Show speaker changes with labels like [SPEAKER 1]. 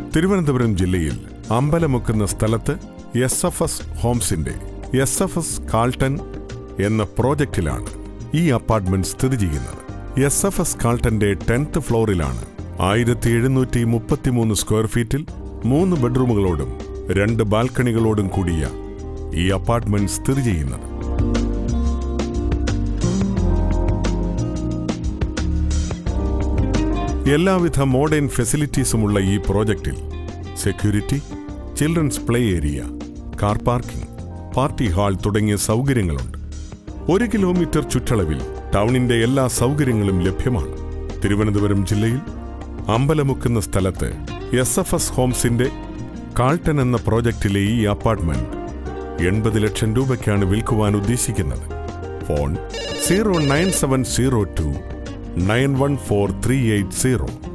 [SPEAKER 1] തിരുവനന്തപുരം ജില്ലയിൽ അമ്പലമുക്കുന്ന സ്ഥലത്ത് എസ് എഫ് എസ് ഹോംസിന്റെ എസ് എഫ് എസ് കാൾട്ടൺ എന്ന പ്രോജക്റ്റിലാണ് ഈ അപ്പാർട്ട്മെന്റ് സ്ഥിതി ചെയ്യുന്നത് എസ് എഫ് എസ് കാൾട്ടന്റെ ടെൻത്ത് ഫ്ലോറിലാണ് ആയിരത്തി എഴുന്നൂറ്റി മുപ്പത്തിമൂന്ന് സ്ക്വയർ ഫീറ്റിൽ മൂന്ന് ബെഡ്റൂമുകളോടും രണ്ട് ബാൽക്കണികളോടും കൂടിയ ഈ അപ്പാർട്ട്മെന്റ് സ്ഥിതി ചെയ്യുന്നത് എല്ലാവിധ മോഡേൺ ഫെസിലിറ്റീസുമുള്ള ഈ പ്രോജക്റ്റിൽ security children's play area car parking party hall തുടങ്ങിയ സൗകര്യങ്ങളുണ്ട് ഒരു കിലോമീറ്റർ ചുറ്റളവിൽ ടൗണിന്റെ എല്ലാ സൗകര്യങ്ങളും ലഭ്യമാണ് തിരുവനന്തപുരം ജില്ലയിൽ അമ്പലമുക്കുന്ന സ്ഥലത്ത് എസ് എഫ് എസ് ഹോംസിന്റെ കാൾട്ടൺ എന്ന പ്രോജക്റ്റിലെ ഈ അപ്പാർട്ട്മെന്റ് എൺപത് ലക്ഷം രൂപയ്ക്കാണ് വിൽക്കുവാൻ ഉദ്ദേശിക്കുന്നത് phone zero nine seven zero two nine one four three eight zero